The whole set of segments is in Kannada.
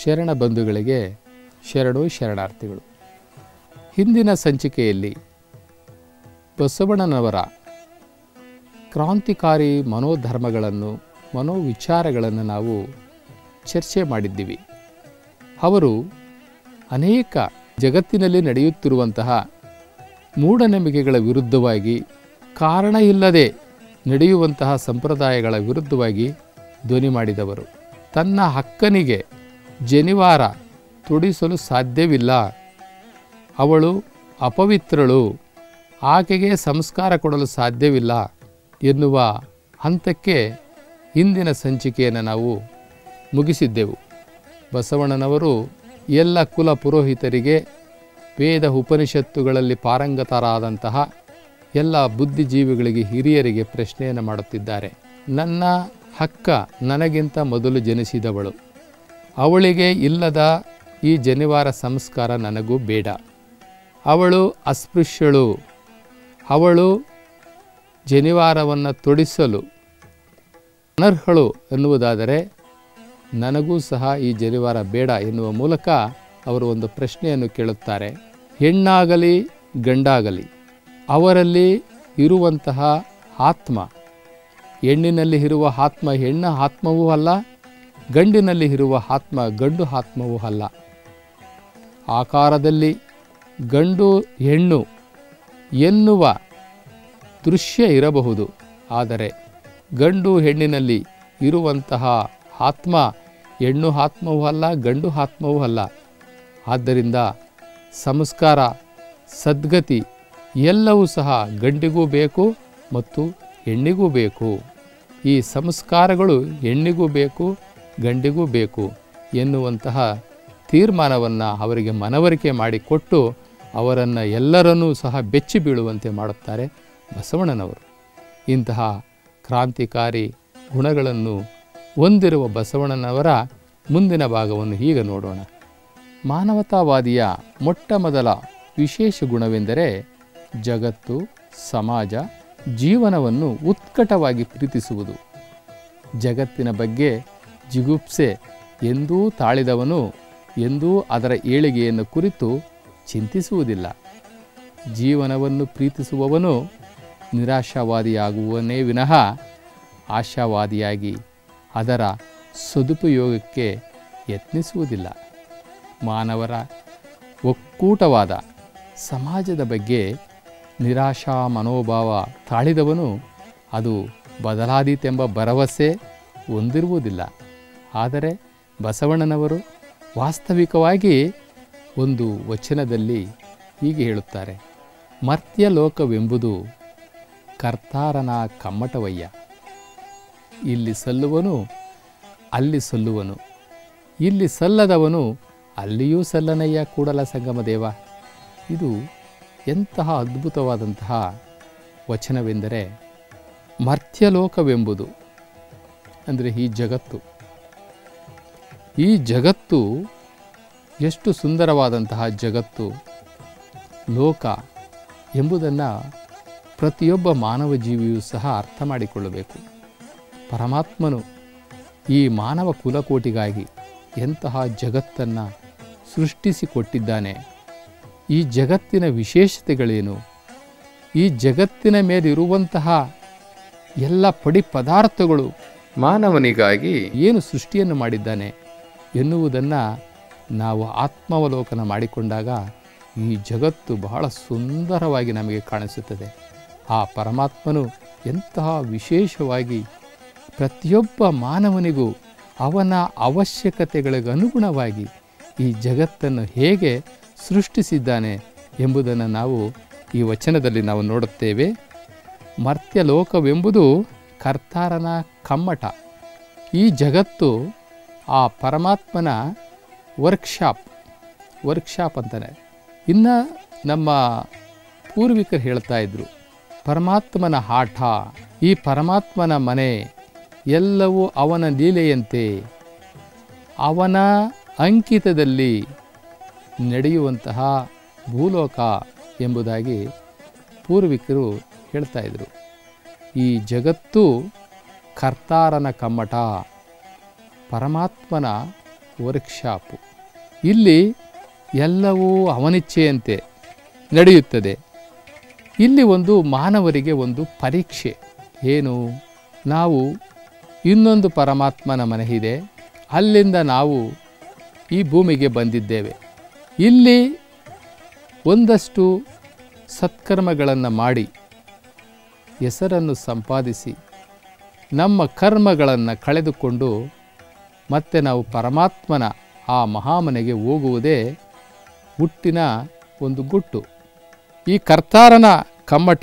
ಶರಣ ಬಂಧುಗಳಿಗೆ ಶರಣು ಶರಣಾರ್ಥಿಗಳು ಹಿಂದಿನ ಸಂಚಿಕೆಯಲ್ಲಿ ಬಸವಣ್ಣನವರ ಕ್ರಾಂತಿಕಾರಿ ಮನೋಧರ್ಮಗಳನ್ನು ಮನೋವಿಚಾರಗಳನ್ನು ನಾವು ಚರ್ಚೆ ಮಾಡಿದ್ದೀವಿ ಅವರು ಅನೇಕ ಜಗತ್ತಿನಲ್ಲಿ ನಡೆಯುತ್ತಿರುವಂತಹ ಮೂಢನಂಬಿಕೆಗಳ ವಿರುದ್ಧವಾಗಿ ಕಾರಣ ಇಲ್ಲದೆ ನಡೆಯುವಂತಹ ಸಂಪ್ರದಾಯಗಳ ವಿರುದ್ಧವಾಗಿ ಧ್ವನಿ ಮಾಡಿದವರು ತನ್ನ ಹಕ್ಕನಿಗೆ ಜನಿವಾರ ತೊಡಿಸಲು ಸಾಧ್ಯವಿಲ್ಲ ಅವಳು ಅಪವಿತ್ರಳು ಆಕೆಗೆ ಸಂಸ್ಕಾರ ಕೊಡಲು ಸಾಧ್ಯವಿಲ್ಲ ಎನ್ನುವ ಹಂತಕ್ಕೆ ಹಿಂದಿನ ಸಂಚಿಕೆಯನ್ನು ನಾವು ಮುಗಿಸಿದ್ದೆವು ಬಸವಣ್ಣನವರು ಎಲ್ಲ ಕುಲ ಪುರೋಹಿತರಿಗೆ ವೇದ ಉಪನಿಷತ್ತುಗಳಲ್ಲಿ ಪಾರಂಗತರಾದಂತಹ ಎಲ್ಲ ಬುದ್ಧಿಜೀವಿಗಳಿಗೆ ಹಿರಿಯರಿಗೆ ಪ್ರಶ್ನೆಯನ್ನು ಮಾಡುತ್ತಿದ್ದಾರೆ ನನ್ನ ಹಕ್ಕ ನನಗಿಂತ ಮೊದಲು ಜನಿಸಿದವಳು ಅವಳಿಗೆ ಇಲ್ಲದ ಈ ಜನಿವಾರ ಸಂಸ್ಕಾರ ನನಗೂ ಬೇಡ ಅವಳು ಅಸ್ಪೃಶ್ಯಳು ಅವಳು ಜನಿವಾರವನ್ನು ತೊಡಿಸಲು ಅನರ್ಹಳು ಎನ್ನುವುದಾದರೆ ನನಗೂ ಸಹ ಈ ಜನಿವಾರ ಬೇಡ ಎನ್ನುವ ಮೂಲಕ ಅವರು ಒಂದು ಪ್ರಶ್ನೆಯನ್ನು ಕೇಳುತ್ತಾರೆ ಹೆಣ್ಣಾಗಲಿ ಗಂಡಾಗಲಿ ಅವರಲ್ಲಿ ಇರುವಂತಹ ಆತ್ಮ ಹೆಣ್ಣಿನಲ್ಲಿ ಇರುವ ಆತ್ಮ ಹೆಣ್ಣ ಆತ್ಮವೂ ಅಲ್ಲ ಗಂಡಿನಲ್ಲಿ ಇರುವ ಆತ್ಮ ಗಂಡು ಆತ್ಮವೂ ಅಲ್ಲ ಆಕಾರದಲ್ಲಿ ಗಂಡು ಹೆಣ್ಣು ಎನ್ನುವ ದೃಶ್ಯ ಇರಬಹುದು ಆದರೆ ಗಂಡು ಹೆಣ್ಣಿನಲ್ಲಿ ಇರುವಂತಹ ಆತ್ಮ ಹೆಣ್ಣು ಆತ್ಮವೂ ಅಲ್ಲ ಗಂಡು ಆತ್ಮವೂ ಅಲ್ಲ ಆದ್ದರಿಂದ ಸಂಸ್ಕಾರ ಸದ್ಗತಿ ಎಲ್ಲವೂ ಸಹ ಗಂಡಿಗೂ ಬೇಕು ಮತ್ತು ಹೆಣ್ಣಿಗೂ ಬೇಕು ಈ ಸಂಸ್ಕಾರಗಳು ಹೆಣ್ಣಿಗೂ ಬೇಕು ಗಂಡಿಗೂ ಬೇಕು ಎನ್ನುವಂತಹ ತೀರ್ಮಾನವನ್ನು ಅವರಿಗೆ ಮನವರಿಕೆ ಮಾಡಿಕೊಟ್ಟು ಅವರನ್ನು ಎಲ್ಲರನ್ನೂ ಸಹ ಬೆಚ್ಚಿ ಬೀಳುವಂತೆ ಮಾಡುತ್ತಾರೆ ಬಸವಣ್ಣನವರು ಇಂತಹ ಕ್ರಾಂತಿಕಾರಿ ಗುಣಗಳನ್ನು ಹೊಂದಿರುವ ಬಸವಣ್ಣನವರ ಮುಂದಿನ ಭಾಗವನ್ನು ಈಗ ನೋಡೋಣ ಮಾನವತಾವಾದಿಯ ಮೊಟ್ಟ ಮೊದಲ ವಿಶೇಷ ಗುಣವೆಂದರೆ ಜಗತ್ತು ಸಮಾಜ ಜೀವನವನ್ನು ಉತ್ಕಟವಾಗಿ ಪ್ರೀತಿಸುವುದು ಜಗತ್ತಿನ ಬಗ್ಗೆ ಜಿಗುಪ್ಸೆ ಎಂದೂ ತಾಳಿದವನು ಎಂದೂ ಅದರ ಏಳಿಗೆಯನ್ನು ಕುರಿತು ಚಿಂತಿಸುವುದಿಲ್ಲ ಜೀವನವನ್ನು ಪ್ರೀತಿಸುವವನು ನಿರಾಶಾವಾದಿಯಾಗುವನೇ ವಿನಃ ಆಶಾವಾದಿಯಾಗಿ ಅದರ ಸದುಪಯೋಗಕ್ಕೆ ಯತ್ನಿಸುವುದಿಲ್ಲ ಮಾನವರ ಒಕ್ಕೂಟವಾದ ಸಮಾಜದ ಬಗ್ಗೆ ನಿರಾಶಾ ಮನೋಭಾವ ತಾಳಿದವನು ಅದು ಬದಲಾದೀತೆಂಬ ಭರವಸೆ ಹೊಂದಿರುವುದಿಲ್ಲ ಆದರೆ ಬಸವಣ್ಣನವರು ವಾಸ್ತವಿಕವಾಗಿ ಒಂದು ವಚನದಲ್ಲಿ ಹೀಗೆ ಹೇಳುತ್ತಾರೆ ಮರ್ತ್ಯ ಲೋಕವೆಂಬುದು ಕರ್ತಾರನ ಕಮ್ಮಟವಯ್ಯ ಇಲ್ಲಿ ಸಲ್ಲುವನು ಅಲ್ಲಿ ಸಲ್ಲುವನು ಇಲ್ಲಿ ಸಲ್ಲದವನು ಅಲ್ಲಿಯೂ ಸಲ್ಲನಯ್ಯ ಕೂಡಲ ಸಂಗಮ ದೇವ ಇದು ಎಂತಹ ಅದ್ಭುತವಾದಂತಹ ವಚನವೆಂದರೆ ಮರ್ತ್ಯಲೋಕವೆಂಬುದು ಅಂದರೆ ಈ ಜಗತ್ತು ಈ ಜಗತ್ತು ಎಷ್ಟು ಸುಂದರವಾದಂತಹ ಜಗತ್ತು ಲೋಕ ಎಂಬುದನ್ನು ಪ್ರತಿಯೊಬ್ಬ ಮಾನವ ಜೀವಿಯೂ ಸಹ ಅರ್ಥ ಮಾಡಿಕೊಳ್ಳಬೇಕು ಪರಮಾತ್ಮನು ಈ ಮಾನವ ಕುಲಕೋಟಿಗಾಗಿ ಎಂತಹ ಜಗತ್ತನ್ನು ಸೃಷ್ಟಿಸಿಕೊಟ್ಟಿದ್ದಾನೆ ಈ ಜಗತ್ತಿನ ವಿಶೇಷತೆಗಳೇನು ಈ ಜಗತ್ತಿನ ಮೇಲಿರುವಂತಹ ಎಲ್ಲ ಪಡಿ ಪದಾರ್ಥಗಳು ಮಾನವನಿಗಾಗಿ ಏನು ಸೃಷ್ಟಿಯನ್ನು ಮಾಡಿದ್ದಾನೆ ಎನ್ನುವುದನ್ನು ನಾವು ಆತ್ಮಾವಲೋಕನ ಮಾಡಿಕೊಂಡಾಗ ಈ ಜಗತ್ತು ಬಹಳ ಸುಂದರವಾಗಿ ನಮಗೆ ಕಾಣಿಸುತ್ತದೆ ಆ ಪರಮಾತ್ಮನು ಎಂತಹ ವಿಶೇಷವಾಗಿ ಪ್ರತಿಯೊಬ್ಬ ಮಾನವನಿಗೂ ಅವನ ಅವಶ್ಯಕತೆಗಳಿಗೆ ಅನುಗುಣವಾಗಿ ಈ ಜಗತ್ತನ್ನು ಹೇಗೆ ಸೃಷ್ಟಿಸಿದ್ದಾನೆ ಎಂಬುದನ್ನು ನಾವು ಈ ವಚನದಲ್ಲಿ ನಾವು ನೋಡುತ್ತೇವೆ ಮರ್ತ್ಯಲೋಕವೆಂಬುದು ಕರ್ತಾರನ ಕಮ್ಮಟ ಈ ಜಗತ್ತು ಆ ಪರಮಾತ್ಮನ ವರ್ಕ್ಶಾಪ್ ವರ್ಕ್ಶಾಪ್ ಅಂತಾನೆ ಇನ್ನು ನಮ್ಮ ಪೂರ್ವಿಕರು ಹೇಳ್ತಾ ಇದ್ರು ಪರಮಾತ್ಮನ ಆಟ ಈ ಪರಮಾತ್ಮನ ಮನೆ ಎಲ್ಲವೂ ಅವನ ಲೀಲೆಯಂತೆ ಅವನ ಅಂಕಿತದಲ್ಲಿ ನಡೆಯುವಂತಹ ಭೂಲೋಕ ಎಂಬುದಾಗಿ ಪೂರ್ವಿಕರು ಹೇಳ್ತಾ ಇದ್ರು ಈ ಜಗತ್ತು ಕರ್ತಾರನ ಕಮ್ಮಟ ಪರಮಾತ್ಮನ ವರ್ಕ್ಶಾಪು ಇಲ್ಲಿ ಎಲ್ಲವೂ ಅವನಿಚ್ಛೆಯಂತೆ ನಡೆಯುತ್ತದೆ ಇಲ್ಲಿ ಒಂದು ಮಾನವರಿಗೆ ಒಂದು ಪರೀಕ್ಷೆ ಏನು ನಾವು ಇನ್ನೊಂದು ಪರಮಾತ್ಮನ ಮನೆ ಇದೆ ಅಲ್ಲಿಂದ ನಾವು ಈ ಭೂಮಿಗೆ ಬಂದಿದ್ದೇವೆ ಇಲ್ಲಿ ಒಂದಷ್ಟು ಸತ್ಕರ್ಮಗಳನ್ನು ಮಾಡಿ ಹೆಸರನ್ನು ಸಂಪಾದಿಸಿ ನಮ್ಮ ಕರ್ಮಗಳನ್ನು ಕಳೆದುಕೊಂಡು ಮತ್ತೆ ನಾವು ಪರಮಾತ್ಮನ ಆ ಮಹಾಮನೆಗೆ ಹೋಗುವುದೇ ಹುಟ್ಟಿನ ಒಂದು ಗುಟ್ಟು ಈ ಕರ್ತಾರನ ಕಮ್ಮಟ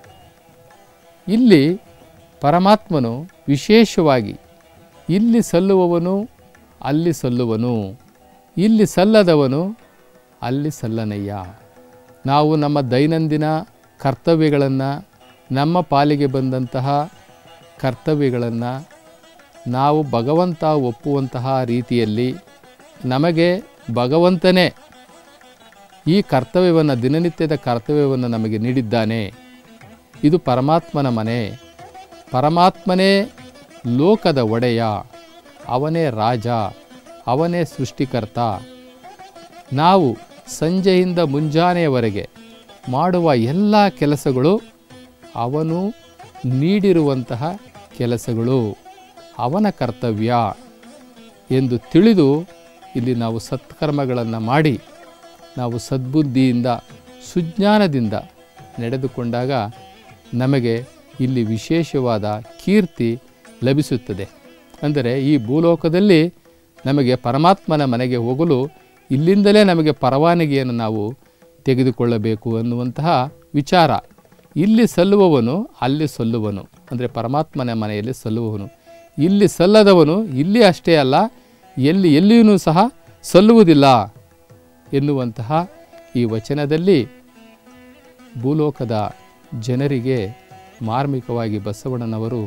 ಇಲ್ಲಿ ಪರಮಾತ್ಮನು ವಿಶೇಷವಾಗಿ ಇಲ್ಲಿ ಸಲ್ಲುವವನು ಅಲ್ಲಿ ಸಲ್ಲುವನು ಇಲ್ಲಿ ಸಲ್ಲದವನು ಅಲ್ಲಿ ಸಲ್ಲನಯ್ಯ ನಾವು ನಮ್ಮ ದೈನಂದಿನ ಕರ್ತವ್ಯಗಳನ್ನು ನಮ್ಮ ಪಾಲಿಗೆ ಬಂದಂತಹ ಕರ್ತವ್ಯಗಳನ್ನು ನಾವು ಭಗವಂತ ಒಪ್ಪುವಂತಹ ರೀತಿಯಲ್ಲಿ ನಮಗೆ ಭಗವಂತನೇ ಈ ಕರ್ತವ್ಯವನ್ನು ದಿನನಿತ್ಯದ ಕರ್ತವ್ಯವನ್ನು ನಮಗೆ ನೀಡಿದ್ದಾನೆ ಇದು ಪರಮಾತ್ಮನ ಮನೆ ಪರಮಾತ್ಮನೇ ಲೋಕದ ಒಡೆಯ ಅವನೇ ರಾಜ ಅವನೇ ಸೃಷ್ಟಿಕರ್ತ ನಾವು ಸಂಜೆಯಿಂದ ಮುಂಜಾನೆಯವರೆಗೆ ಮಾಡುವ ಎಲ್ಲ ಕೆಲಸಗಳು ಅವನು ನೀಡಿರುವಂತಹ ಕೆಲಸಗಳು ಅವನ ಕರ್ತವ್ಯ ಎಂದು ತಿಳಿದು ಇಲ್ಲಿ ನಾವು ಸತ್ಕರ್ಮಗಳನ್ನು ಮಾಡಿ ನಾವು ಸದ್ಬುದ್ಧಿಯಿಂದ ಸುಜ್ಞಾನದಿಂದ ನಡೆದುಕೊಂಡಾಗ ನಮಗೆ ಇಲ್ಲಿ ವಿಶೇಷವಾದ ಕೀರ್ತಿ ಲಭಿಸುತ್ತದೆ ಅಂದರೆ ಈ ಭೂಲೋಕದಲ್ಲಿ ನಮಗೆ ಪರಮಾತ್ಮನ ಮನೆಗೆ ಹೋಗಲು ಇಲ್ಲಿಂದಲೇ ನಮಗೆ ಪರವಾನಗಿಯನ್ನು ನಾವು ತೆಗೆದುಕೊಳ್ಳಬೇಕು ಅನ್ನುವಂತಹ ವಿಚಾರ ಇಲ್ಲಿ ಸಲ್ಲುವವನು ಅಲ್ಲಿ ಸಲ್ಲುವನು ಅಂದರೆ ಪರಮಾತ್ಮನ ಮನೆಯಲ್ಲಿ ಸಲ್ಲುವವನು ಇಲ್ಲಿ ಸಲ್ಲದವನು ಇಲ್ಲಿ ಅಷ್ಟೇ ಅಲ್ಲ ಎಲ್ಲಿ ಎಲ್ಲಿಯೂ ಸಹ ಸಲ್ಲುವುದಿಲ್ಲ ಎನ್ನುವಂತಹ ಈ ವಚನದಲ್ಲಿ ಭೂಲೋಕದ ಜನರಿಗೆ ಮಾರ್ಮಿಕವಾಗಿ ಬಸವಣ್ಣನವರು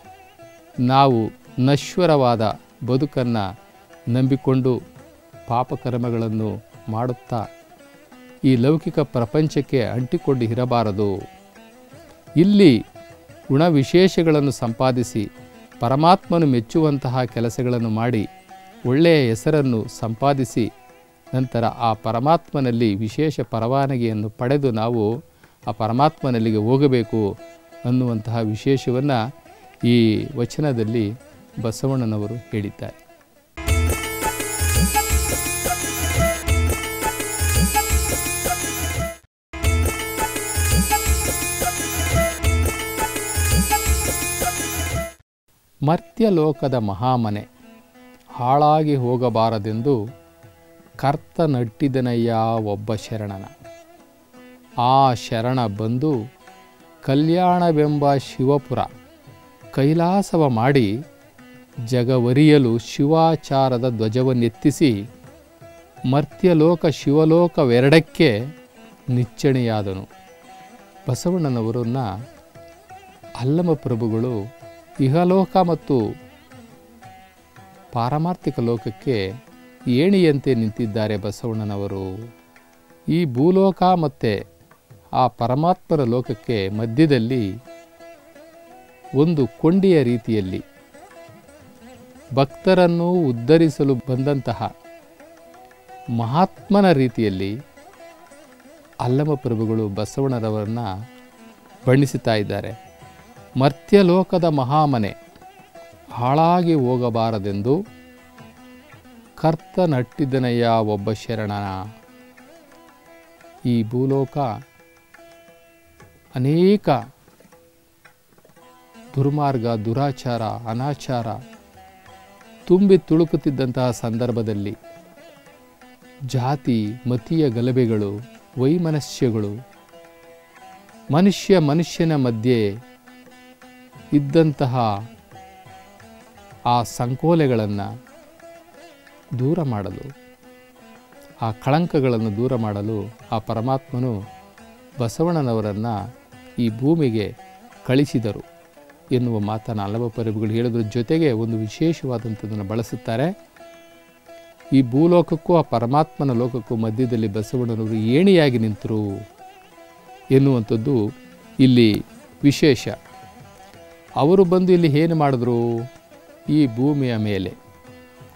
ನಾವು ನಶ್ವರವಾದ ಬದುಕನ್ನು ನಂಬಿಕೊಂಡು ಪಾಪಕರ್ಮಗಳನ್ನು ಮಾಡುತ್ತಾ ಈ ಲೌಕಿಕ ಪ್ರಪಂಚಕ್ಕೆ ಅಂಟಿಕೊಂಡು ಇರಬಾರದು ಇಲ್ಲಿ ಗುಣವಿಶೇಷಗಳನ್ನು ಸಂಪಾದಿಸಿ ಪರಮಾತ್ಮನು ಮೆಚ್ಚುವಂತಹ ಕೆಲಸಗಳನ್ನು ಮಾಡಿ ಒಳ್ಳೆಯ ಹೆಸರನ್ನು ಸಂಪಾದಿಸಿ ನಂತರ ಆ ಪರಮಾತ್ಮನಲ್ಲಿ ವಿಶೇಷ ಪರವಾನಗಿಯನ್ನು ಪಡೆದು ನಾವು ಆ ಪರಮಾತ್ಮನಲ್ಲಿಗೆ ಹೋಗಬೇಕು ಅನ್ನುವಂತಹ ವಿಶೇಷವನ್ನು ಈ ವಚನದಲ್ಲಿ ಬಸವಣ್ಣನವರು ಹೇಳಿದ್ದಾರೆ ಮರ್ತ್ಯಲೋಕದ ಮಹಾಮನೆ ಹಾಳಾಗಿ ಹೋಗಬಾರದೆಂದು ಕರ್ತ ನಟ್ಟಿದನಯ್ಯ ಒಬ್ಬ ಶರಣನ ಆ ಶರಣ ಬಂದು ಕಲ್ಯಾಣವೆಂಬ ಶಿವಪುರ ಕೈಲಾಸವ ಮಾಡಿ ಜಗವರಿಯಲು ಶಿವಾಚಾರದ ಧ್ವಜವನ್ನೆತ್ತಿಸಿ ಮರ್ತ್ಯಲೋಕ ಶಿವಲೋಕವೆರಡಕ್ಕೆ ನಿಚ್ಚಣೆಯಾದನು ಬಸವಣ್ಣನವರನ್ನ ಅಲ್ಲಮ ಪ್ರಭುಗಳು ಇಹಲೋಕ ಮತ್ತು ಪಾರಮಾರ್ಥಿಕ ಲೋಕಕ್ಕೆ ಏಣಿಯಂತೆ ನಿಂತಿದ್ದಾರೆ ಬಸವಣ್ಣನವರು ಈ ಭೂಲೋಕ ಮತ್ತು ಆ ಪರಮಾತ್ಮರ ಲೋಕಕ್ಕೆ ಮಧ್ಯದಲ್ಲಿ ಒಂದು ಕೊಂಡಿಯ ರೀತಿಯಲ್ಲಿ ಭಕ್ತರನ್ನು ಉದ್ಧರಿಸಲು ಬಂದಂತಹ ಮಹಾತ್ಮನ ರೀತಿಯಲ್ಲಿ ಅಲ್ಲಮ ಪ್ರಭುಗಳು ಬಸವಣ್ಣರವರನ್ನ ಬಣ್ಣಿಸುತ್ತಾ ಇದ್ದಾರೆ ಮರ್ತ್ಯಲೋಕದ ಮಹಾಮನೆ ಹಾಳಾಗಿ ಹೋಗಬಾರದೆಂದು ಕರ್ತ ನಟ್ಟಿದ್ದನಯ್ಯ ಒಬ್ಬ ಶರಣನ ಈ ಭೂಲೋಕ ಅನೇಕ ದುರ್ಮಾರ್ಗ ದುರಾಚಾರ ಅನಾಚಾರ ತುಂಬಿ ತುಳುಕುತ್ತಿದ್ದಂತಹ ಸಂದರ್ಭದಲ್ಲಿ ಜಾತಿ ಮತೀಯ ಗಲಭೆಗಳು ವೈಮನಸ್ಯಗಳು ಮನುಷ್ಯ ಮನುಷ್ಯನ ಮಧ್ಯೆ ಇದ್ದಂತಹ ಆ ಸಂಕೋಲೆಗಳನ್ನು ದೂರ ಮಾಡಲು ಆ ಕಳಂಕಗಳನ್ನು ದೂರ ಮಾಡಲು ಆ ಪರಮಾತ್ಮನು ಬಸವಣ್ಣನವರನ್ನು ಈ ಭೂಮಿಗೆ ಕಳಿಸಿದರು ಎನ್ನುವ ಮಾತನ್ನು ಹಲವ ಪರಿವುಗಳು ಹೇಳೋದ್ರ ಜೊತೆಗೆ ಒಂದು ವಿಶೇಷವಾದಂಥದ್ದನ್ನು ಬಳಸುತ್ತಾರೆ ಈ ಭೂಲೋಕಕ್ಕೂ ಆ ಪರಮಾತ್ಮನ ಲೋಕಕ್ಕೂ ಮಧ್ಯದಲ್ಲಿ ಬಸವಣ್ಣನವರು ಏಣಿಯಾಗಿ ನಿಂತರು ಎನ್ನುವಂಥದ್ದು ಇಲ್ಲಿ ವಿಶೇಷ ಅವರು ಬಂದು ಇಲ್ಲಿ ಏನು ಮಾಡಿದ್ರು ಈ ಭೂಮಿಯ ಮೇಲೆ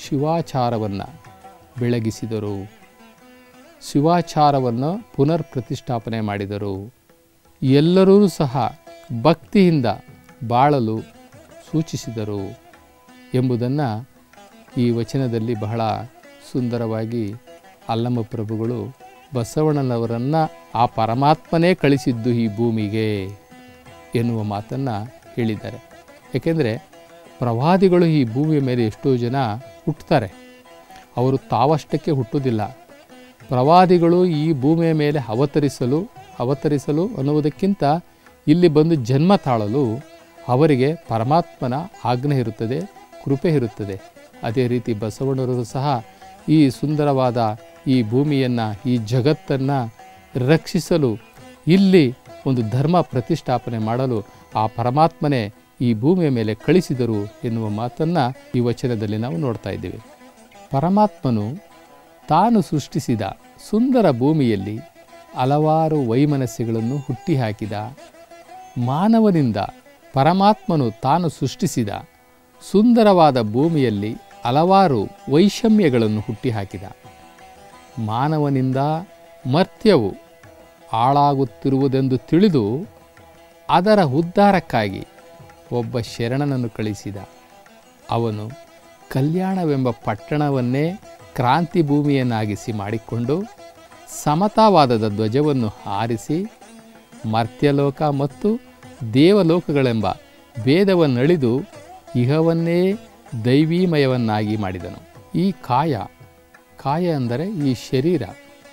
ಶಿವಾಚಾರವನ್ನು ಬೆಳಗಿಸಿದರು ಶಿವಾಚಾರವನ್ನು ಪುನರ್ ಪ್ರತಿಷ್ಠಾಪನೆ ಮಾಡಿದರು ಎಲ್ಲರೂ ಸಹ ಭಕ್ತಿಯಿಂದ ಬಾಳಲು ಸೂಚಿಸಿದರು ಎಂಬುದನ್ನು ಈ ವಚನದಲ್ಲಿ ಬಹಳ ಸುಂದರವಾಗಿ ಅಲ್ಲಮ್ಮ ಪ್ರಭುಗಳು ಬಸವಣ್ಣನವರನ್ನು ಆ ಪರಮಾತ್ಮನೇ ಕಳಿಸಿದ್ದು ಈ ಭೂಮಿಗೆ ಎನ್ನುವ ಮಾತನ್ನು ಹೇಳಿದ್ದಾರೆ ಏಕೆಂದರೆ ಪ್ರವಾದಿಗಳು ಈ ಭೂಮಿಯ ಮೇಲೆ ಎಷ್ಟೋ ಜನ ಹುಟ್ಟುತ್ತಾರೆ ಅವರು ತಾವಷ್ಟಕ್ಕೆ ಹುಟ್ಟುವುದಿಲ್ಲ ಪ್ರವಾದಿಗಳು ಈ ಭೂಮಿಯ ಮೇಲೆ ಅವತರಿಸಲು ಅವತರಿಸಲು ಅನ್ನುವುದಕ್ಕಿಂತ ಇಲ್ಲಿ ಬಂದು ಜನ್ಮ ತಾಳಲು ಅವರಿಗೆ ಪರಮಾತ್ಮನ ಆಜ್ಞೆ ಇರುತ್ತದೆ ಕೃಪೆ ಇರುತ್ತದೆ ಅದೇ ರೀತಿ ಬಸವಣ್ಣವರು ಸಹ ಈ ಸುಂದರವಾದ ಈ ಭೂಮಿಯನ್ನು ಈ ಜಗತ್ತನ್ನು ರಕ್ಷಿಸಲು ಇಲ್ಲಿ ಒಂದು ಧರ್ಮ ಪ್ರತಿಷ್ಠಾಪನೆ ಮಾಡಲು ಆ ಪರಮಾತ್ಮನೇ ಈ ಭೂಮಿಯ ಮೇಲೆ ಕಳಿಸಿದರು ಎನ್ನುವ ಮಾತನ್ನು ಈ ವಚನದಲ್ಲಿ ನಾವು ನೋಡ್ತಾ ಇದ್ದೇವೆ ಪರಮಾತ್ಮನು ತಾನು ಸೃಷ್ಟಿಸಿದ ಸುಂದರ ಭೂಮಿಯಲ್ಲಿ ಹಲವಾರು ವೈಮನಸ್ಸುಗಳನ್ನು ಹುಟ್ಟಿಹಾಕಿದ ಮಾನವನಿಂದ ಪರಮಾತ್ಮನು ತಾನು ಸೃಷ್ಟಿಸಿದ ಸುಂದರವಾದ ಭೂಮಿಯಲ್ಲಿ ಹಲವಾರು ವೈಷಮ್ಯಗಳನ್ನು ಹುಟ್ಟಿಹಾಕಿದ ಮಾನವನಿಂದ ಮರ್ತ್ಯವು ಹಾಳಾಗುತ್ತಿರುವುದೆಂದು ತಿಳಿದು ಅದರ ಉದ್ಧಾರಕ್ಕಾಗಿ ಒಬ್ಬ ಶರಣನನ್ನು ಕಳಿಸಿದ ಅವನು ಕಲ್ಯಾಣವೆಂಬ ಪಟ್ಟಣವನ್ನೇ ಕ್ರಾಂತಿ ಭೂಮಿಯನ್ನಾಗಿಸಿ ಮಾಡಿಕೊಂಡು ಸಮತಾವಾದದ ಧ್ವಜವನ್ನು ಹಾರಿಸಿ ಮರ್ತ್ಯಲೋಕ ಮತ್ತು ದೇವಲೋಕಗಳೆಂಬ ಭೇದವನ್ನಳಿದು ಇಹವನ್ನೇ ದೈವೀಮಯವನ್ನಾಗಿ ಮಾಡಿದನು ಈ ಕಾಯ ಕಾಯ ಅಂದರೆ ಈ ಶರೀರ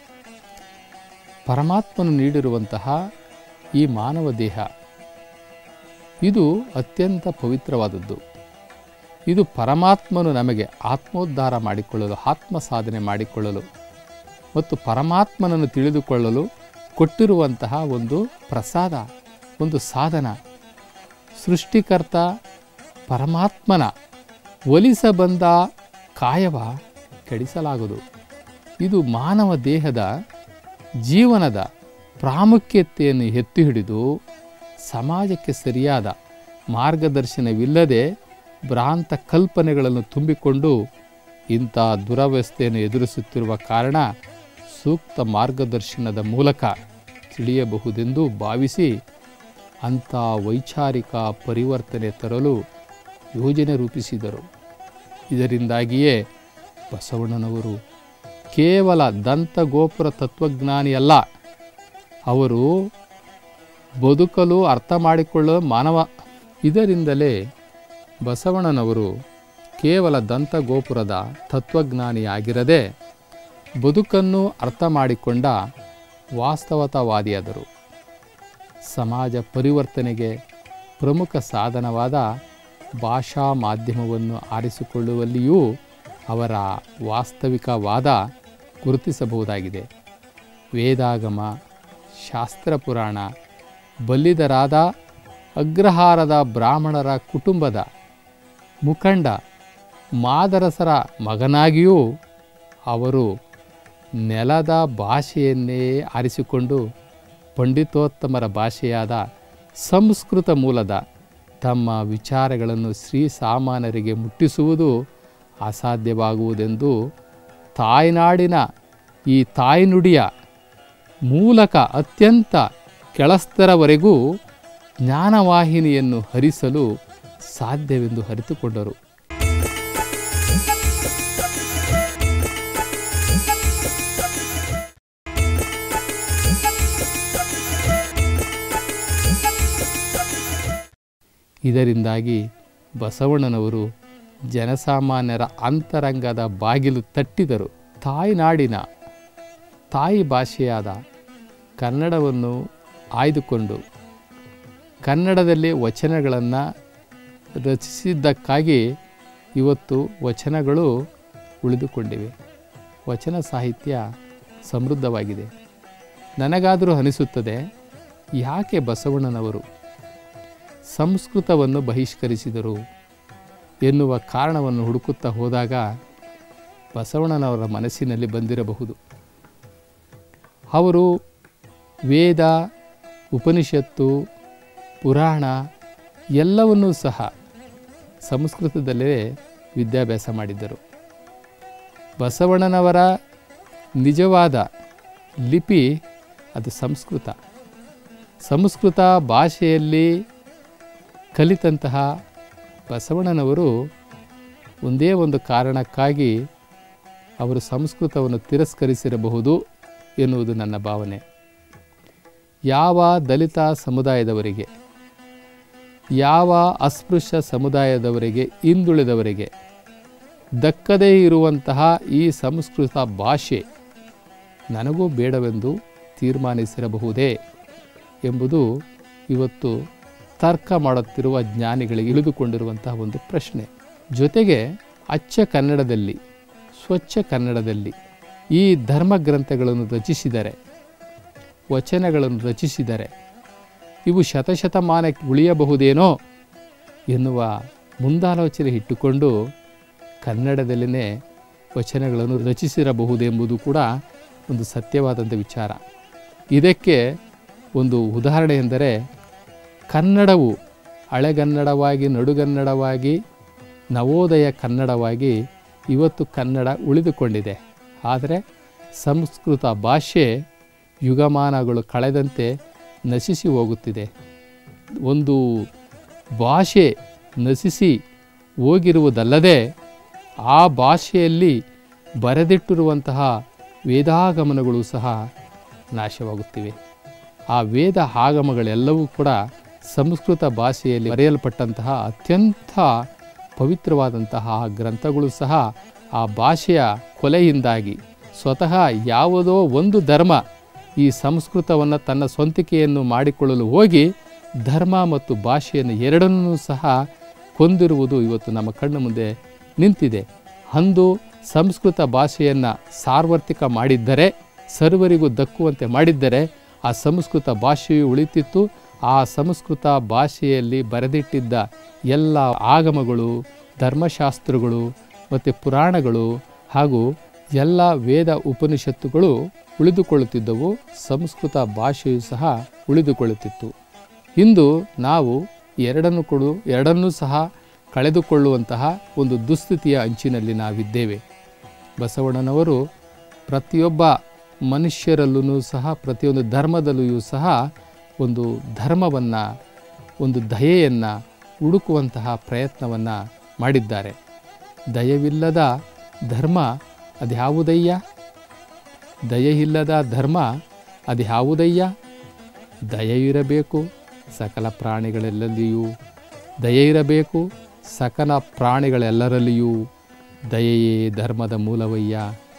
ಪರಮಾತ್ಮನು ನೀಡಿರುವಂತಹ ಈ ಮಾನವ ದೇಹ ಇದು ಅತ್ಯಂತ ಪವಿತ್ರವಾದದ್ದು ಇದು ಪರಮಾತ್ಮನು ನಮಗೆ ಆತ್ಮೋದ್ಧಾರ ಮಾಡಿಕೊಳ್ಳಲು ಆತ್ಮ ಸಾಧನೆ ಮಾಡಿಕೊಳ್ಳಲು ಮತ್ತು ಪರಮಾತ್ಮನನ್ನು ತಿಳಿದುಕೊಳ್ಳಲು ಕೊಟ್ಟಿರುವಂತಹ ಒಂದು ಪ್ರಸಾದ ಒಂದು ಸಾಧನ ಸೃಷ್ಟಿಕರ್ತ ಪರಮಾತ್ಮನ ಒಲಿಸ ಬಂದ ಕಾಯವ ಕೆಡಿಸಲಾಗದು ಇದು ಮಾನವ ದೇಹದ ಜೀವನದ ಪ್ರಾಮುಖ್ಯತೆಯನ್ನು ಎತ್ತಿ ಹಿಡಿದು ಸಮಾಜಕ್ಕೆ ಸರಿಯಾದ ಮಾರ್ಗದರ್ಶನವಿಲ್ಲದೆ ಭ್ರಾಂತ ಕಲ್ಪನೆಗಳನ್ನು ತುಂಬಿಕೊಂಡು ಇಂಥ ದುರವಸ್ಥೆಯನ್ನು ಎದುರಿಸುತ್ತಿರುವ ಕಾರಣ ಸೂಕ್ತ ಮಾರ್ಗದರ್ಶನದ ಮೂಲಕ ತಿಳಿಯಬಹುದೆಂದು ಭಾವಿಸಿ ಅಂಥ ವೈಚಾರಿಕ ಪರಿವರ್ತನೆ ತರಲು ಯೋಜನೆ ರೂಪಿಸಿದರು ಇದರಿಂದಾಗಿಯೇ ಬಸವಣ್ಣನವರು ಕೇವಲ ದಂತಗೋಪುರ ತತ್ವಜ್ಞಾನಿಯಲ್ಲ ಅವರು ಬದುಕಲು ಅರ್ಥ ಮಾಡಿಕೊಳ್ಳುವ ಮಾನವ ಇದರಿಂದಲೇ ಬಸವಣ್ಣನವರು ಕೇವಲ ದಂತಗೋಪುರದ ತತ್ವಜ್ಞಾನಿಯಾಗಿರದೆ ಬದುಕನ್ನು ಅರ್ಥ ಮಾಡಿಕೊಂಡ ವಾಸ್ತವತಾವಾದಿಯಾದರು ಸಮಾಜ ಪರಿವರ್ತನೆಗೆ ಪ್ರಮುಖ ಸಾಧನವಾದ ಭಾಷಾ ಮಾಧ್ಯಮವನ್ನು ಆರಿಸಿಕೊಳ್ಳುವಲ್ಲಿಯೂ ಅವರ ವಾಸ್ತವಿಕವಾದ ಗುರುತಿಸಬಹುದಾಗಿದೆ ವೇದಾಗಮ ಶಾಸ್ತ್ರ ಪುರಾಣ ಬಲ್ಲಿದರಾದ ಅಗ್ರಹಾರದ ಬ್ರಾಹ್ಮಣರ ಕುಟುಂಬದ ಮುಖಂಡ ಮಾದರಸರ ಮಗನಾಗಿಯೂ ಅವರು ನೆಲದ ಭಾಷೆಯನ್ನೇ ಆರಿಸಿಕೊಂಡು ಪಂಡಿತೋತ್ತಮರ ಭಾಷೆಯಾದ ಸಂಸ್ಕೃತ ಮೂಲದ ತಮ್ಮ ವಿಚಾರಗಳನ್ನು ಶ್ರೀಸಾಮಾನ್ಯರಿಗೆ ಮುಟ್ಟಿಸುವುದು ಅಸಾಧ್ಯವಾಗುವುದೆಂದು ತಾಯ್ನಾಡಿನ ಈ ತಾಯ್ನುಡಿಯ ಮೂಲಕ ಅತ್ಯಂತ ಕೆಳಸ್ತರವರೆಗೂ ಜ್ಞಾನವಾಹಿನಿಯನ್ನು ಹರಿಸಲು ಸಾಧ್ಯವೆಂದು ಅರಿತುಕೊಂಡರು ಇದರಿಂದಾಗಿ ಬಸವಣ್ಣನವರು ಜನಸಾಮಾನ್ಯರ ಅಂತರಂಗದ ಬಾಗಿಲು ತಟ್ಟಿದರು ತಾಯ್ನಾಡಿನ ತಾಯಿ ಭಾಷೆಯಾದ ಕನ್ನಡವನ್ನು ಆಯ್ದುಕೊಂಡು ಕನ್ನಡದಲ್ಲಿ ವಚನಗಳನ್ನು ರಚಿಸಿದ್ದಕ್ಕಾಗಿ ಇವತ್ತು ವಚನಗಳು ಉಳಿದುಕೊಂಡಿವೆ ವಚನ ಸಾಹಿತ್ಯ ಸಮೃದ್ಧವಾಗಿದೆ ನನಗಾದರೂ ಅನಿಸುತ್ತದೆ ಯಾಕೆ ಬಸವಣ್ಣನವರು ಸಂಸ್ಕೃತವನ್ನು ಬಹಿಷ್ಕರಿಸಿದರು ಎನ್ನುವ ಕಾರಣವನ್ನು ಹುಡುಕುತ್ತಾ ಹೋದಾಗ ಬಸವಣ್ಣನವರ ಮನಸ್ಸಿನಲ್ಲಿ ಬಂದಿರಬಹುದು ಅವರು ವೇದ ಉಪನಿಷತ್ತು ಪುರಾಣ ಎಲ್ಲವನ್ನೂ ಸಹ ಸಂಸ್ಕೃತದಲ್ಲೇ ವಿದ್ಯಾಭ್ಯಾಸ ಮಾಡಿದ್ದರು ಬಸವಣ್ಣನವರ ನಿಜವಾದ ಲಿಪಿ ಅದು ಸಂಸ್ಕೃತ ಸಂಸ್ಕೃತ ಭಾಷೆಯಲ್ಲಿ ಕಲಿತಂತಹ ಬಸವಣ್ಣನವರು ಒಂದೇ ಒಂದು ಕಾರಣಕ್ಕಾಗಿ ಅವರು ಸಂಸ್ಕೃತವನ್ನು ತಿರಸ್ಕರಿಸಿರಬಹುದು ಎನ್ನುವುದು ನನ್ನ ಭಾವನೆ ಯಾವ ದಲಿತ ಸಮುದಾಯದವರಿಗೆ ಯಾವ ಅಸ್ಪೃಶ್ಯ ಸಮುದಾಯದವರಿಗೆ ಹಿಂದುಳಿದವರಿಗೆ ದಕ್ಕದೇ ಇರುವಂತಹ ಈ ಸಂಸ್ಕೃತ ಭಾಷೆ ನನಗೂ ಬೇಡವೆಂದು ತೀರ್ಮಾನಿಸಿರಬಹುದೇ ಎಂಬುದು ಇವತ್ತು ತರ್ಕ ಮಾಡುತ್ತಿರುವ ಜ್ಞಾನಿಗಳಿಗೆ ಇಳಿದುಕೊಂಡಿರುವಂತಹ ಒಂದು ಪ್ರಶ್ನೆ ಜೊತೆಗೆ ಅಚ್ಚ ಕನ್ನಡದಲ್ಲಿ ಸ್ವಚ್ಛ ಕನ್ನಡದಲ್ಲಿ ಈ ಧರ್ಮ ಗ್ರಂಥಗಳನ್ನು ರಚಿಸಿದರೆ ವಚನಗಳನ್ನು ರಚಿಸಿದರೆ ಇವು ಶತಶತಮಾನಕ್ಕೆ ಉಳಿಯಬಹುದೇನೋ ಎನ್ನುವ ಮುಂದಾಲೋಚನೆ ಇಟ್ಟುಕೊಂಡು ಕನ್ನಡದಲ್ಲಿನೇ ವಚನಗಳನ್ನು ರಚಿಸಿರಬಹುದೆಂಬುದು ಕೂಡ ಒಂದು ಸತ್ಯವಾದಂಥ ವಿಚಾರ ಇದಕ್ಕೆ ಒಂದು ಉದಾಹರಣೆ ಎಂದರೆ ಕನ್ನಡವು ಹಳೆಗನ್ನಡವಾಗಿ ನಡುಗನ್ನಡವಾಗಿ ನವೋದಯ ಕನ್ನಡವಾಗಿ ಇವತ್ತು ಕನ್ನಡ ಉಳಿದುಕೊಂಡಿದೆ ಆದರೆ ಸಂಸ್ಕೃತ ಭಾಷೆ ಯುಗಮಾನಗಳು ಕಳೆದಂತೆ ನಶಿಸಿ ಹೋಗುತ್ತಿದೆ ಒಂದು ಭಾಷೆ ನಶಿಸಿ ಹೋಗಿರುವುದಲ್ಲದೆ ಆ ಭಾಷೆಯಲ್ಲಿ ಬರೆದಿಟ್ಟಿರುವಂತಹ ವೇದಾಗಮನಗಳು ಸಹ ನಾಶವಾಗುತ್ತಿವೆ ಆ ವೇದ ಆಗಮಗಳೆಲ್ಲವೂ ಕೂಡ ಸಂಸ್ಕೃತ ಭಾಷೆಯಲ್ಲಿ ಬರೆಯಲ್ಪಟ್ಟಂತಹ ಅತ್ಯಂತ ಪವಿತ್ರವಾದಂತಹ ಗ್ರಂಥಗಳು ಸಹ ಆ ಭಾಷೆಯ ಕೊಲೆಯಿಂದಾಗಿ ಸ್ವತಃ ಯಾವುದೋ ಒಂದು ಧರ್ಮ ಈ ಸಂಸ್ಕೃತವನ್ನು ತನ್ನ ಸ್ವಂತಿಕೆಯನ್ನು ಮಾಡಿಕೊಳ್ಳಲು ಹೋಗಿ ಧರ್ಮ ಮತ್ತು ಭಾಷೆಯನ್ನು ಎರಡನ್ನೂ ಸಹ ಕೊಂದಿರುವುದು ಇವತ್ತು ನಮ್ಮ ಕಣ್ಣು ಮುಂದೆ ನಿಂತಿದೆ ಅಂದು ಸಂಸ್ಕೃತ ಭಾಷೆಯನ್ನು ಸಾರ್ವತ್ರಿಕ ಮಾಡಿದ್ದರೆ ಸರ್ವರಿಗೂ ದಕ್ಕುವಂತೆ ಮಾಡಿದ್ದರೆ ಆ ಸಂಸ್ಕೃತ ಭಾಷೆಯು ಉಳಿತಿತ್ತು ಆ ಸಂಸ್ಕೃತ ಭಾಷೆಯಲ್ಲಿ ಬರೆದಿಟ್ಟಿದ್ದ ಎಲ್ಲ ಆಗಮಗಳು ಧರ್ಮಶಾಸ್ತ್ರಗಳು ಮತ್ತು ಪುರಾಣಗಳು ಹಾಗೂ ಎಲ್ಲ ವೇದ ಉಪನಿಷತ್ತುಗಳು ಉಳಿದುಕೊಳ್ಳುತ್ತಿದ್ದವು ಸಂಸ್ಕೃತ ಭಾಷೆಯು ಸಹ ಉಳಿದುಕೊಳ್ಳುತ್ತಿತ್ತು ಇಂದು ನಾವು ಎರಡನ್ನು ಕೊಡು ಎರಡನ್ನೂ ಸಹ ಕಳೆದುಕೊಳ್ಳುವಂತಹ ಒಂದು ದುಸ್ಥಿತಿಯ ಅಂಚಿನಲ್ಲಿ ನಾವಿದ್ದೇವೆ ಬಸವಣ್ಣನವರು ಪ್ರತಿಯೊಬ್ಬ ಮನುಷ್ಯರಲ್ಲೂ ಸಹ ಪ್ರತಿಯೊಂದು ಧರ್ಮದಲ್ಲಿಯೂ ಸಹ ಒಂದು ಧರ್ಮವನ್ನು ಒಂದು ದಯೆಯನ್ನು ಹುಡುಕುವಂತಹ ಪ್ರಯತ್ನವನ್ನು ಮಾಡಿದ್ದಾರೆ ದಯವಿಲ್ಲದ ಧರ್ಮ ಅದ್ಯಾವುದಯ್ಯ ದಯೆಯಿಲ್ಲದ ಧರ್ಮ ಅದ್ಯಾವುದಯ್ಯ ದಯೆ ಇರಬೇಕು ಸಕಲ ಪ್ರಾಣಿಗಳೆಲ್ಲಲ್ಲಿಯೂ ದಯೆ ಇರಬೇಕು ಸಕಲ ಪ್ರಾಣಿಗಳೆಲ್ಲರಲ್ಲಿಯೂ ದಯೆಯೇ ಧರ್ಮದ ಮೂಲವಯ್ಯ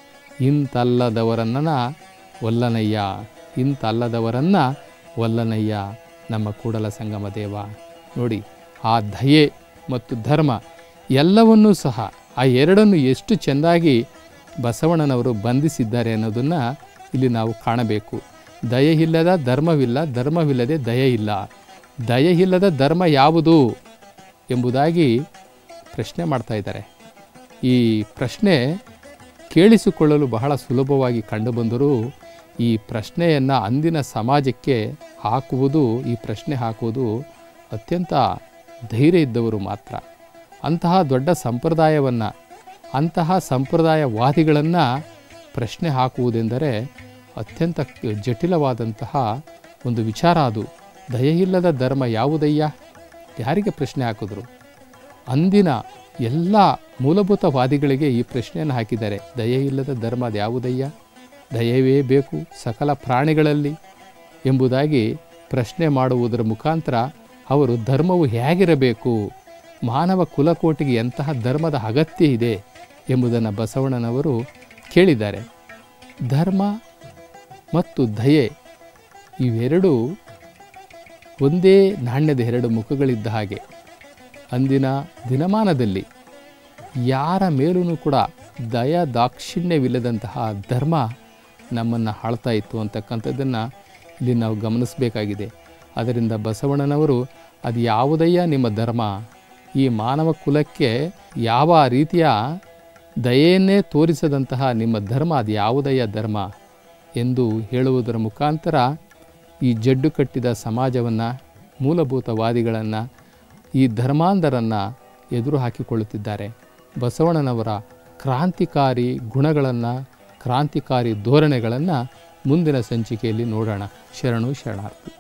ಇಂತಲ್ಲದವರನ್ನ ಒಲ್ಲನಯ್ಯ ಇಂತಲ್ಲದವರನ್ನ ಒಲ್ಲನಯ್ಯ ನಮ್ಮ ಕೂಡಲ ಸಂಗಮ ದೇವ ನೋಡಿ ಆ ದಯೆ ಮತ್ತು ಧರ್ಮ ಎಲ್ಲವನ್ನೂ ಸಹ ಆ ಎರಡನ್ನು ಎಷ್ಟು ಚೆಂದಾಗಿ ಬಸವಣ್ಣನವರು ಬಂಧಿಸಿದ್ದಾರೆ ಅನ್ನೋದನ್ನು ಇಲ್ಲಿ ನಾವು ಕಾಣಬೇಕು ದಯೆ ಇಲ್ಲದ ಧರ್ಮವಿಲ್ಲ ಧರ್ಮವಿಲ್ಲದೆ ದಯೆ ಇಲ್ಲ ದಯೆ ಇಲ್ಲದ ಧರ್ಮ ಯಾವುದು ಎಂಬುದಾಗಿ ಪ್ರಶ್ನೆ ಮಾಡ್ತಾ ಇದ್ದಾರೆ ಈ ಪ್ರಶ್ನೆ ಕೇಳಿಸಿಕೊಳ್ಳಲು ಬಹಳ ಸುಲಭವಾಗಿ ಕಂಡುಬಂದರೂ ಈ ಪ್ರಶ್ನೆಯನ್ನು ಅಂದಿನ ಸಮಾಜಕ್ಕೆ ಹಾಕುವುದು ಈ ಪ್ರಶ್ನೆ ಹಾಕುವುದು ಅತ್ಯಂತ ಧೈರ್ಯ ಇದ್ದವರು ಮಾತ್ರ ಅಂತಹ ದೊಡ್ಡ ಸಂಪ್ರದಾಯವನ್ನು ಅಂತಹ ಸಂಪ್ರದಾಯವಾದಿಗಳನ್ನು ಪ್ರಶ್ನೆ ಹಾಕುವುದೆಂದರೆ ಅತ್ಯಂತ ಜಟಿಲವಾದಂತಹ ಒಂದು ವಿಚಾರ ಅದು ದಯೆಯಿಲ್ಲದ ಧರ್ಮ ಯಾವುದಯ್ಯ ಯಾರಿಗೆ ಪ್ರಶ್ನೆ ಹಾಕಿದ್ರು ಅಂದಿನ ಎಲ್ಲ ಮೂಲಭೂತವಾದಿಗಳಿಗೆ ಈ ಪ್ರಶ್ನೆಯನ್ನು ಹಾಕಿದ್ದಾರೆ ದಯೆಯಿಲ್ಲದ ಧರ್ಮ ಅದು ಯಾವುದಯ್ಯ ದಯವೇ ಬೇಕು ಸಕಲ ಪ್ರಾಣಿಗಳಲ್ಲಿ ಎಂಬುದಾಗಿ ಪ್ರಶ್ನೆ ಮಾಡುವುದರ ಮುಖಾಂತರ ಅವರು ಧರ್ಮವು ಹೇಗಿರಬೇಕು ಮಾನವ ಕುಲಕೋಟಿಗೆ ಎಂತಹ ಧರ್ಮದ ಅಗತ್ಯ ಇದೆ ಎಂಬುದನ್ನು ಬಸವಣ್ಣನವರು ಕೇಳಿದ್ದಾರೆ ಧರ್ಮ ಮತ್ತು ದಯೆ ಇವೆರಡೂ ಒಂದೇ ನಾಣ್ಯದ ಎರಡು ಮುಖಗಳಿದ್ದ ಹಾಗೆ ಅಂದಿನ ದಿನಮಾನದಲ್ಲಿ ಯಾರ ಮೇಲೂ ಕೂಡ ದಯ ದಾಕ್ಷಿಣ್ಯವಿಲ್ಲದಂತಹ ಧರ್ಮ ನಮ್ಮನ್ನು ಆಳ್ತಾ ಇತ್ತು ಅಂತಕ್ಕಂಥದ್ದನ್ನು ಇಲ್ಲಿ ನಾವು ಗಮನಿಸಬೇಕಾಗಿದೆ ಅದರಿಂದ ಬಸವಣ್ಣನವರು ಅದು ಯಾವುದಯ್ಯ ನಿಮ್ಮ ಧರ್ಮ ಈ ಮಾನವ ಕುಲಕ್ಕೆ ಯಾವ ರೀತಿಯ ದಯೆಯನ್ನೇ ತೋರಿಸದಂತಹ ನಿಮ್ಮ ಧರ್ಮ ಅದು ಯಾವುದಯ್ಯ ಧರ್ಮ ಎಂದು ಹೇಳುವುದರ ಮುಖಾಂತರ ಈ ಜಡ್ಡು ಕಟ್ಟಿದ ಸಮಾಜವನ್ನು ಮೂಲಭೂತವಾದಿಗಳನ್ನು ಈ ಧರ್ಮಾಂಧರನ್ನು ಎದುರು ಹಾಕಿಕೊಳ್ಳುತ್ತಿದ್ದಾರೆ ಬಸವಣ್ಣನವರ ಕ್ರಾಂತಿಕಾರಿ ಗುಣಗಳನ್ನು ಕ್ರಾಂತಿಕಾರಿ ಧೋರಣೆಗಳನ್ನು ಮುಂದಿನ ಸಂಚಿಕೆಯಲ್ಲಿ ನೋಡೋಣ ಶರಣು ಶರಣಾರ್ಥಿ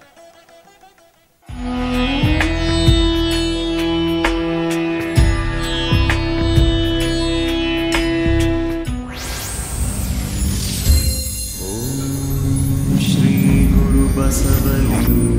श्रीगुरुबसवलिङ्ग